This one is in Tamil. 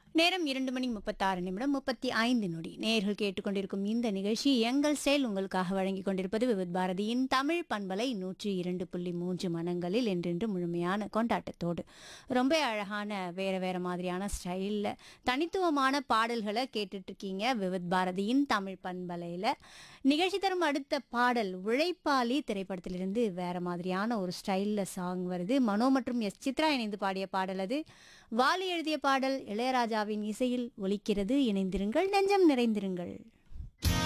நேரம் இரண்டு மணி முப்பத்தாறு நிமிடம் முப்பத்தி ஐந்து நொடி நேர்கள் கேட்டுக்கொண்டிருக்கும் இந்த நிகழ்ச்சி எங்கள் செயல் உங்களுக்காக வழங்கிக் கொண்டிருப்பது விவித் பாரதியின் தமிழ் பண்பலை நூற்றி இரண்டு புள்ளி மூன்று மனங்களில் என்றென்று முழுமையான கொண்டாட்டத்தோடு ரொம்ப அழகான வேற வேற மாதிரியான ஸ்டைலில் தனித்துவமான பாடல்களை கேட்டுட்டு இருக்கீங்க விவித் பாரதியின் தமிழ் பண்பலையில் நிகழ்ச்சி தரும் அடுத்த பாடல் உழைப்பாளி திரைப்படத்திலிருந்து வேற மாதிரியான ஒரு ஸ்டைலில் சாங் வருது மனோ மற்றும் எஸ் சித்ரா இணைந்து பாடிய பாடல் அது வாலி எழுதிய பாடல் இளையராஜாவின் இசையில் ஒலிக்கிறது இணைந்திருங்கள் நெஞ்சம் நிறைந்திருங்கள்